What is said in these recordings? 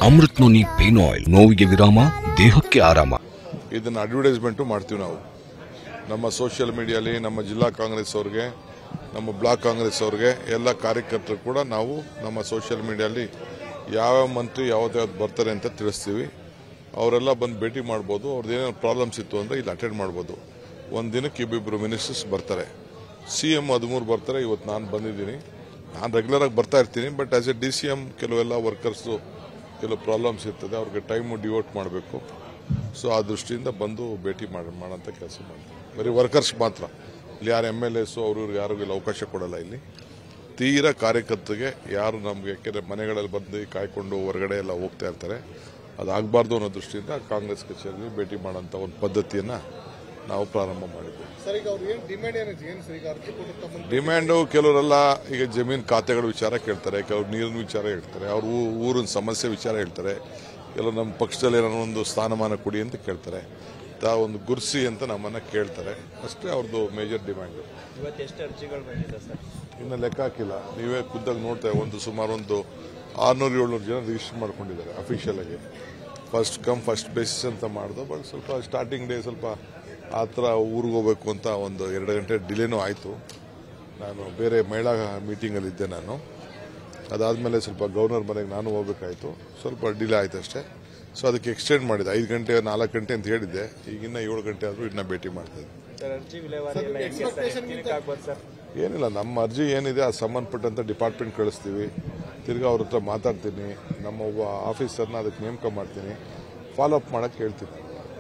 Amrit noni pain oil ನೋವಿಗೆ ವಿರಾಮ ದೇಹಕ್ಕೆ ಆರಾಮ ಇದನ್ನು ಅಡ್ವರ್ಟೈಸ್ಮೆಂಟು ಮಾಡ್ತೀವಿ ನಾವು ನಮ್ಮ ಸೋಷಿಯಲ್ ಮೀಡಿಯಲ್ಲಿ ನಮ್ಮ ಜಿಲ್ಲಾ ಕಾಂಗ್ರೆಸ್ ಅವ್ರಿಗೆ ನಮ್ಮ ಬ್ಲಾಕ್ ಕಾಂಗ್ರೆಸ್ ಅವ್ರಿಗೆ ಎಲ್ಲ ಕಾರ್ಯಕರ್ತರು ಕೂಡ ನಾವು ನಮ್ಮ ಸೋಷಿಯಲ್ ಮೀಡಿಯಲ್ಲಿ ಯಾವ ಮಂತ್ರಿ ಯಾವ್ದು ಯಾವ್ದು ಬರ್ತಾರೆ ಅಂತ ತಿಳಿಸ್ತೀವಿ ಅವರೆಲ್ಲ ಬಂದು ಭೇಟಿ ಮಾಡ್ಬೋದು ಅವ್ರದ್ದು ಏನೇನು ಪ್ರಾಬ್ಲಮ್ಸ್ ಇತ್ತು ಅಂದರೆ ಇಲ್ಲಿ ಅಟೆಂಡ್ ಮಾಡ್ಬೋದು ಒಂದು ದಿನಕ್ಕೆ ಇಬ್ಬಿಬ್ಬರು ಮಿನಿಸ್ಟರ್ಸ್ ಬರ್ತಾರೆ ಸಿ ಎಮ್ ಹದಿಮೂರು ಬರ್ತಾರೆ ಇವತ್ತು ನಾನು ಬಂದಿದ್ದೀನಿ ನಾನು ರೆಗ್ಯುಲರಾಗಿ ಬರ್ತಾ ಇರ್ತೀನಿ but as a D C M ಕೆಲವೆಲ್ಲ ವರ್ಕರ್ಸು ಕೆಲವು ಪ್ರಾಬ್ಲಮ್ಸ್ ಇರ್ತದೆ ಅವ್ರಿಗೆ ಟೈಮು ಡಿವೋಟ್ ಮಾಡಬೇಕು ಸೊ ಆ ದೃಷ್ಟಿಯಿಂದ ಬಂದು ಭೇಟಿ ಮಾಡಿ ಮಾಡೋಂಥ ಕೆಲಸ ಮಾಡ್ತೀವಿ ಬರೀ ವರ್ಕರ್ಸ್ ಮಾತ್ರ ಇಲ್ಲಿ ಯಾರು ಎಮ್ ಎಲ್ ಎಸ್ ಅವರು ಇವ್ರು ಯಾರಿಗೂ ಇಲ್ಲಿ ಅವಕಾಶ ಕೊಡಲ್ಲ ಇಲ್ಲಿ ತೀರಾ ಕಾರ್ಯಕರ್ತರಿಗೆ ಯಾರು ನಮಗೆ ಯಾಕೆಂದರೆ ಮನೆಗಳಲ್ಲಿ ಬಂದು ಕಾಯ್ಕೊಂಡು ಹೊರಗಡೆ ಎಲ್ಲ ಹೋಗ್ತಾ ಇರ್ತಾರೆ ಅದಾಗಬಾರ್ದು ಅನ್ನೋ ದೃಷ್ಟಿಯಿಂದ ಕಾಂಗ್ರೆಸ್ ಕಚೇರಿಯಲ್ಲಿ ಭೇಟಿ ಮಾಡೋಂಥ ಒಂದು ಪದ್ಧತಿಯನ್ನು ನಾವು ಪ್ರಾರಂಭ ಮಾಡಿದ್ವಿ ಸರ್ ಈಗ ಅವ್ರು ಏನು ಡಿಮ್ಯಾಂಡ್ ಏನಿದೆ ಏನು ಸರ್ ಈಗ ಅರ್ಜಿ ಕೊಡುತ್ತಾ ಮುಂದೆ ಡಿಮ್ಯಾಂಡು ಕೆಲವರೆಲ್ಲ ಈಗ ಜಮೀನು ಖಾತೆಗಳ ವಿಚಾರ ಕೇಳ್ತಾರೆ ಕೆಲವರು ನೀರಿನ ವಿಚಾರ ಹೇಳ್ತಾರೆ ಅವ್ರ ಊ- ಊರಿನ ಸಮಸ್ಯೆ ವಿಚಾರ ಹೇಳ್ತಾರೆ ಕೆಲವರು ನಮ್ಮ ಪಕ್ಷದಲ್ಲಿ ಏನೋ ಒಂದು ಸ್ಥಾನಮಾನ ಕೊಡಿ ಅಂತ ಕೇಳ್ತಾರೆ ತಾ ಒಂದು ಗುರ್ಸಿ ಅಂತ ನಮ್ಮನ್ನ ಕೇಳ್ತಾರೆ ಅಷ್ಟೇ ಅವ್ರದ್ದು ಮೇಜರ್ ಡಿಮ್ಯಾಂಡ್ ಇವತ್ತು ಎಷ್ಟು ಅರ್ಜಿಗಳು ಬಂದಿದೆ ಸರ್ ಇನ್ನು ಲೆಕ್ಕ ಹಾಕಿಲ್ಲ ನೀವೇ ಖುದ್ದಾಗಿ ನೋಡ್ತಾ ಒಂದು ಸುಮಾರು ಒಂದು ಆರ್ನೂರು ಏಳ್ನೂರು ಜನ ರಿಜಿಸ್ಟರ್ ಮಾಡ್ಕೊಂಡಿದ್ದಾರೆ ಅಫಿಷಿಯಲ್ ಆಗಿ ಫಸ್ಟ್ ಕಮ್ ಫಸ್ಟ್ ಬೇಸಿಸ್ ಅಂತ ಮಾಡ್ದು ಬಟ್ ಸ್ವಲ್ಪ ಸ್ಟಾರ್ಟಿಂಗ್ ಡೇ ಸ್ವಲ್ಪ ಆ ಥರ ಊರಿಗೆ ಹೋಗ್ಬೇಕು ಅಂತ ಒಂದು ಎರಡು ಗಂಟೆ ಡಿಲೇನೂ ಆಯಿತು ನಾನು ಬೇರೆ ಮಹಿಳಾ ಮೀಟಿಂಗಲ್ಲಿದ್ದೆ ನಾನು ಅದಾದಮೇಲೆ ಸ್ವಲ್ಪ ಗವರ್ನರ್ ಮನೆಗೆ ನಾನು ಹೋಗ್ಬೇಕಾಯಿತು ಸ್ವಲ್ಪ ಡಿಲೇ ಆಯ್ತು ಅಷ್ಟೇ ಸೊ ಅದಕ್ಕೆ ಎಕ್ಸ್ಟೆಂಡ್ ಮಾಡಿದೆ ಐದು ಗಂಟೆ ನಾಲ್ಕು ಗಂಟೆ ಅಂತ ಹೇಳಿದ್ದೆ ಈಗಿನ್ನ ಏಳು ಗಂಟೆ ಆದರೂ ಇನ್ನೂ ಭೇಟಿ ಮಾಡ್ತಾ ಇದ್ದೆ ಸರ್ ಅರ್ಜಿ ವಿಲೇವಾರಿ ಎಲ್ಲ ಹೆಂಗೆ ಸರ್ ಎಷ್ಟು ದಿನಕ್ಕೆ ಆಗ್ಬೋದು ಸರ್ ಏನಿಲ್ಲ ನಮ್ಮ ಅರ್ಜಿ ಏನಿದೆ ಅದು ಸಂಬಂಧಪಟ್ಟಂತ ಡಿಪಾರ್ಟ್ಮೆಂಟ್ ಕಳಿಸ್ತೀವಿ ತಿರ್ಗಾ ಅವ್ರ ಹತ್ರ ಮಾತಾಡ್ತೀನಿ ನಮ್ಮ ಒಬ್ಬ ಆಫೀಸರ್ನ ಅದಕ್ಕೆ ನೇಮಕ ಮಾಡ್ತೀನಿ ಫಾಲೋ ಅಪ್ ಮಾಡಕ್ಕೆ ಹೇಳ್ತೀನಿ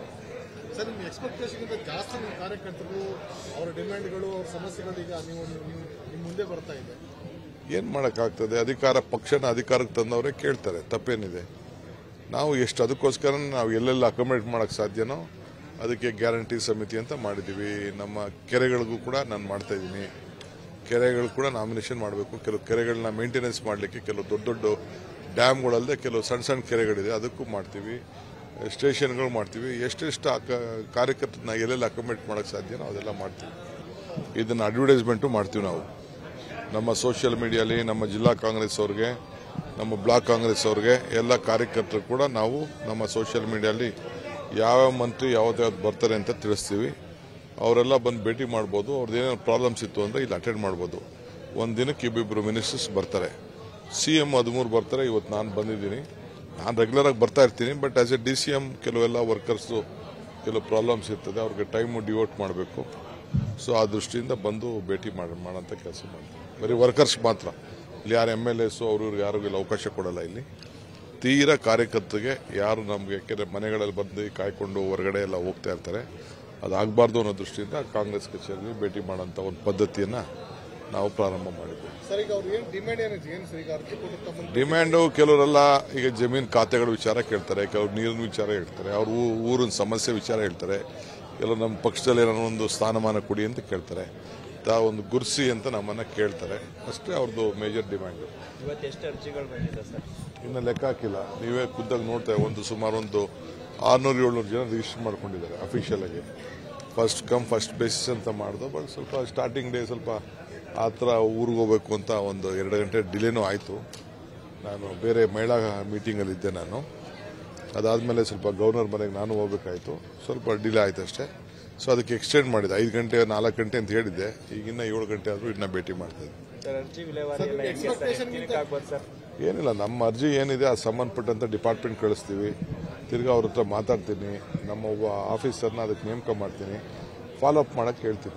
ಸರ್ ನಿಮ್ಮ ಎಕ್ಸ್ಪೆಕ್ಟೇಷನ್ಗಿಂತ ಜಾಸ್ತಿ ನಿಮ್ಮ ಕಾರ್ಯಕರ್ತರು ಅವರ ಡಿಮ್ಯಾಂಡ್ಗಳು ಅವ್ರ ಸಮಸ್ಯೆಗಳು ಈಗ ನೀವು ನೀವು- ನಿಮ್ಮ ಮುಂದೆ ಬರ್ತಾ ಇದೆ ಏನು ಮಾಡೋಕ್ಕಾಗ್ತದೆ ಅಧಿಕಾರ ಪಕ್ಷನ ಅಧಿಕಾರಕ್ಕೆ ತಂದವರೇ ಕೇಳ್ತಾರೆ ತಪ್ಪೇನಿದೆ ನಾವು ಎಷ್ಟು ಅದಕ್ಕೋಸ್ಕರ ನಾವು ಎಲ್ಲೆಲ್ಲ ಅಕೊಮಡೇಟ್ ಮಾಡೋಕ್ಕೆ ಸಾಧ್ಯನೋ ಅದಕ್ಕೆ ಗ್ಯಾರಂಟಿ ಸಮಿತಿ ಅಂತ ಮಾಡಿದ್ದೀವಿ ನಮ್ಮ ಕೆರೆಗಳಿಗೂ ಕೂಡ ನಾನು ಮಾಡ್ತಾ ಇದ್ದೀನಿ ಕೆರೆಗಳು ಕೂಡ ನಾಮಿನೇಷನ್ ಮಾಡಬೇಕು ಕೆಲವು ಕೆರೆಗಳನ್ನ ಮೇಂಟೆನೆನ್ಸ್ ಮಾಡಲಿಕ್ಕೆ ಕೆಲವು ದೊಡ್ಡ ದೊಡ್ಡ ಡ್ಯಾಮ್ಗಳಲ್ಲದೆ ಕೆಲವು ಸಣ್ಣ ಸಣ್ಣ ಕೆರೆಗಳಿದೆ ಅದಕ್ಕೂ ಮಾಡ್ತೀವಿ ಸ್ಟೇಷನ್ಗಳು ಮಾಡ್ತೀವಿ ಎಷ್ಟೆಷ್ಟು ಆ ಕ- ಕಾರ್ಯಕರ್ತರನ್ನ ಎಲ್ಲೆಲ್ಲ ಅಕೊಮಡೇಟ್ ಮಾಡೋಕ್ಕೆ ಸಾಧ್ಯನೋ ಅದೆಲ್ಲ ಮಾಡ್ತೀವಿ ಇದನ್ನು ಅಡ್ವರ್ಟೈಸ್ಮೆಂಟು ಮಾಡ್ತೀವಿ ನಾವು ನಮ್ಮ ಸೋಷಿಯಲ್ ಮೀಡಿಯಲ್ಲಿ ನಮ್ಮ ಜಿಲ್ಲಾ ಕಾಂಗ್ರೆಸ್ ಅವ್ರಿಗೆ ನಮ್ಮ ಬ್ಲಾಕ್ ಕಾಂಗ್ರೆಸ್ ಅವ್ರಿಗೆ ಎಲ್ಲ ಕಾರ್ಯಕರ್ತರು ಕೂಡ ನಾವು ನಮ್ಮ ಸೋಷಿಯಲ್ ಮೀಡಿಯಲ್ಲಿ ಯಾವ ಮಂತ್ರಿ ಯಾವ್ದು ಯಾವ್ದು ಬರ್ತಾರೆ ಅಂತ ತಿಳಿಸ್ತೀವಿ ಅವರೆಲ್ಲ ಬಂದು ಭೇಟಿ ಮಾಡ್ಬೋದು ಅವ್ರದ್ದು ಏನೇನು ಪ್ರಾಬ್ಲಮ್ಸ್ ಇತ್ತು ಅಂದರೆ ಇಲ್ಲಿ ಅಟೆಂಡ್ ಮಾಡ್ಬೋದು ಒಂದು ದಿನಕ್ಕೆ ಇಬ್ಬಿಬ್ಬರು ಮಿನಿಸ್ಟರ್ಸ್ ಬರ್ತಾರೆ ಸಿ ಎಮ್ ಹದಿಮೂರು ಬರ್ತಾರೆ ಇವತ್ತು ನಾನು ಬಂದಿದ್ದೀನಿ ನಾನು ರೆಗ್ಯುಲರಾಗಿ ಬರ್ತಾ ಇರ್ತೀನಿ but as a D C M ಕೆಲವೆಲ್ಲ ವರ್ಕರ್ಸು ಕೆಲವು ಪ್ರಾಬ್ಲಮ್ಸ್ ಇರ್ತದೆ ಅವ್ರಿಗೆ ಟೈಮು ಡಿವೋಟ್ ಮಾಡಬೇಕು ಸೊ ಆ ದೃಷ್ಟಿಯಿಂದ ಬಂದು ಭೇಟಿ ಮಾಡಿ ಮಾಡೋಂಥ ಕೆಲಸ ಮಾಡ್ತೀವಿ ಬರೀ ವರ್ಕರ್ಸ್ ಮಾತ್ರ ಇಲ್ಲಿ ಯಾರು ಎಮ್ ಎಲ್ ಎಸ್ ಅವರು ಇವ್ರು ಯಾರಿಗೂ ಇಲ್ಲಿ ಅವಕಾಶ ಕೊಡಲ್ಲ ಇಲ್ಲಿ ತೀರಾ ಕಾರ್ಯಕರ್ತರಿಗೆ ಯಾರು ನಮಗೆ ಯಾಕೆಂದರೆ ಮನೆಗಳಲ್ಲಿ ಬಂದು ಕಾಯ್ಕೊಂಡು ಹೊರಗಡೆ ಎಲ್ಲ ಹೋಗ್ತಾ ಇರ್ತಾರೆ ಅದಾಗಬಾರ್ದು ಅನ್ನೋ ದೃಷ್ಟಿಯಿಂದ ಕಾಂಗ್ರೆಸ್ ಕಚೇರಿಯಲ್ಲಿ ಭೇಟಿ ಮಾಡೋಂಥ ಒಂದು ಪದ್ಧತಿಯನ್ನು ನಾವು ಪ್ರಾರಂಭ ಮಾಡಿದ್ವಿ ಸರ್ ಈಗ ಅವ್ರು ಏನು ಡಿಮ್ಯಾಂಡ್ ಏನಿದೆ ಏನು ಸರ್ ಈಗ ಅರ್ಜಿ ಕೊಡುತ್ತಾ ಮುಂದೆ ಡಿಮ್ಯಾಂಡು ಕೆಲವರೆಲ್ಲ ಈಗ ಜಮೀನು ಖಾತೆಗಳ ವಿಚಾರ ಕೇಳ್ತಾರೆ ಕೆಲವರು ನೀರಿನ ವಿಚಾರ ಹೇಳ್ತಾರೆ ಅವ್ರ ಊ- ಊರಿನ ಸಮಸ್ಯೆ ವಿಚಾರ ಹೇಳ್ತಾರೆ ಕೆಲವರು ನಮ್ಮ ಪಕ್ಷದಲ್ಲಿ ಏನೋ ಒಂದು ಸ್ಥಾನಮಾನ ಕೊಡಿ ಅಂತ ಕೇಳ್ತಾರೆ ತಾ ಒಂದು ಗುರ್ಸಿ ಅಂತ ನಮ್ಮನ್ನ ಕೇಳ್ತಾರೆ ಅಷ್ಟೇ ಅವ್ರದ್ದು ಮೇಜರ್ ಡಿಮ್ಯಾಂಡು ಇವತ್ತು ಎಷ್ಟು ಅರ್ಜಿಗಳು ಬಂದಿದೆ ಸರ್ ಇನ್ನು ಲೆಕ್ಕ ಹಾಕಿಲ್ಲ ನೀವೇ ಖುದ್ದಾಗಿ ನೋಡ್ತಾ ಒಂದು ಸುಮಾರು ಒಂದು ಆರ್ನೂರು ಏಳ್ನೂರು ಜನ ರಿಜಿಸ್ಟರ್ ಮಾಡ್ಕೊಂಡಿದ್ದಾರೆ ಅಫಿಷಿಯಲ್ ಆಗಿ ಫಸ್ಟ್ ಕಮ್ ಫಸ್ಟ್ ಬೇಸಿಸ್ ಅಂತ ಮಾಡ್ದು ಬಟ್ ಸ್ವಲ್ಪ ಸ್ಟಾರ್ಟಿಂಗ್ ಡೇ ಸ್ವಲ್ಪ ಆ ಥರ ಊರಿಗೆ ಹೋಗ್ಬೇಕು ಅಂತ ಒಂದು ಎರಡು ಗಂಟೆ ಡಿಲೇನೂ ಆಯಿತು ನಾನು ಬೇರೆ ಮಹಿಳಾ ಮೀಟಿಂಗಲ್ಲಿದ್ದೆ ನಾನು ಅದಾದಮೇಲೆ ಸ್ವಲ್ಪ ಗವರ್ನರ್ ಮನೆಗೆ ನಾನು ಹೋಗ್ಬೇಕಾಯಿತು ಸ್ವಲ್ಪ ಡಿಲೇ ಆಯ್ತು ಅಷ್ಟೇ ಸೊ ಅದಕ್ಕೆ ಎಕ್ಸ್ಟೆಂಡ್ ಮಾಡಿದೆ ಐದು ಗಂಟೆ ನಾಲ್ಕು ಗಂಟೆ ಅಂತ ಹೇಳಿದ್ದೆ ಈಗಿನ್ನ ಏಳು ಗಂಟೆ ಆದರೂ ಇನ್ನೂ ಭೇಟಿ ಮಾಡ್ತಾ ಇದ್ದೆ ಸರ್ ಅರ್ಜಿ ವಿಲೇವಾರಿ ಎಲ್ಲ ಹೆಂಗೆ ಸರ್ ಎಷ್ಟು ದಿನಕ್ಕೆ ಆಗ್ಬೋದು ಸರ್ ಏನಿಲ್ಲ ನಮ್ಮ ಅರ್ಜಿ ಏನಿದೆ ಅದು ಸಂಬಂಧಪಟ್ಟಂತ ಡಿಪಾರ್ಟ್ಮೆಂಟ್ ಕಳಿಸ್ತೀವಿ ತಿರ್ಗಾ ಅವ್ರ ಹತ್ರ ಮಾತಾಡ್ತೀನಿ ನಮ್ಮ ಒಬ್ಬ ಆಫೀಸರ್ನ ಅದಕ್ಕೆ ನೇಮಕ ಮಾಡ್ತೀನಿ ಫಾಲೋ ಅಪ್ ಮಾಡಕ್ಕೆ ಹೇಳ್ತೀನಿ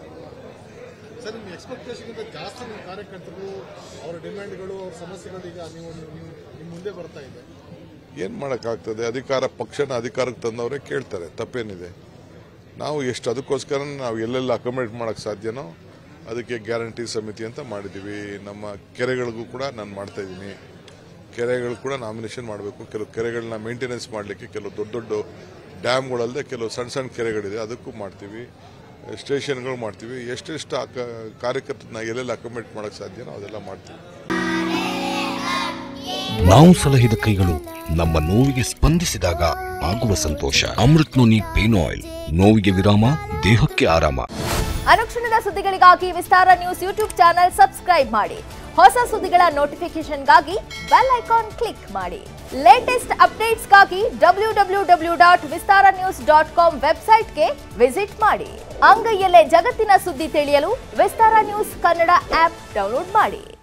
ಸರ್ ನಿಮ್ಮ ಎಕ್ಸ್ಪೆಕ್ಟೇಷನ್ಗಿಂತ ಜಾಸ್ತಿ ನಿಮ್ಮ ಕಾರ್ಯಕರ್ತರು ಅವರ ಡಿಮ್ಯಾಂಡ್ಗಳು ಅವ್ರ ಸಮಸ್ಯೆಗಳು ಈಗ ನೀವು ನೀವು- ನಿಮ್ಮ ಮುಂದೆ ಬರ್ತಾ ಇದೆ ಏನು ಮಾಡೋಕ್ಕಾಗ್ತದೆ ಅಧಿಕಾರ ಪಕ್ಷನ ಅಧಿಕಾರಕ್ಕೆ ತಂದವರೇ ಕೇಳ್ತಾರೆ ತಪ್ಪೇನಿದೆ ನಾವು ಎಷ್ಟು ಅದಕ್ಕೋಸ್ಕರ ನಾವು ಎಲ್ಲೆಲ್ಲ ಅಕೊಮಡೇಟ್ ಮಾಡೋಕ್ಕೆ ಸಾಧ್ಯನೋ ಅದಕ್ಕೆ ಗ್ಯಾರಂಟಿ ಸಮಿತಿ ಅಂತ ಮಾಡಿದ್ದೀವಿ ನಮ್ಮ ಕೆರೆಗಳಿಗೂ ಕೂಡ ನಾನು ಮಾಡ್ತಾ ಇದ್ದೀನಿ ಕೆರೆಗಳು ಕೂಡ ನಾಮಿನೇಷನ್ ಮಾಡಬೇಕು ಕೆಲವು ಕೆರೆಗಳನ್ನ ಮೇಂಟೆನೆನ್ಸ್ ಮಾಡಲಿಕ್ಕೆ ಕೆಲವು ದೊಡ್ಡ ದೊಡ್ಡ ಡ್ಯಾಮ್ಗಳಲ್ಲದೆ ಕೆಲವು ಸಣ್ಣ ಸಣ್ಣ ಕೆರೆಗಳಿದೆ ಅದಕ್ಕೂ ಮಾಡ್ತೀವಿ ಸ್ಟೇಷನ್ಗಳು ಮಾಡ್ತೀವಿ ಎಷ್ಟೆಷ್ಟು ಆ ಕ- ಕಾರ್ಯಕರ್ತರನ್ನ ಎಲ್ಲೆಲ್ಲ ಅಕೊಮಡೇಟ್ ಮಾಡೋಕ್ಕೆ ಸಾಧ್ಯನೋ ಅದೆಲ್ಲ ಮಾಡ್ತೀವಿ ನಾವು ಸಲಹಿದ ಕೈಗಳು ನಮ್ಮ ನೋವಿಗೆ ಸ್ಪಂದಿಸಿದಾಗ ಆಗುವ ಸಂತೋಷ ಅಮೃತ್ ನೋನಿ ಪೇನ್ ಆಯಿಲ್ ನೋವಿಗೆ ವಿರಾಮ ದೇಹಕ್ಕೆ ಆರಾಮ ಅನುಕ್ಷಣದ ಸುದ್ದಿಗಳಿಗಾಗಿ Vistara news YouTube channel subscribe ಮಾಡಿ ಹೊಸ ಸುದ್ದಿಗಳ ನೋಟಿಫಿಕೇಶನ್ಗಾಗಿ ಬೆಲ್ ಐಕಾನ್ ಕ್ಲಿಕ್ ಮಾಡಿ ಲೇಟೆಸ್ಟ್ ಅಪ್ಡೇಟ್ಸ್ಗಾಗಿ W W W dot Vistara news dot com ವೆಬ್ಸೈಟ್ಗೆ ವಿಸಿಟ್ ಮಾಡಿ ಅಂಗೈಯಲ್ಲೇ ಜಗತ್ತಿನ ಸುದ್ದಿ ತಿಳಿಯಲು Vistara news Kannada app download ಮಾಡಿ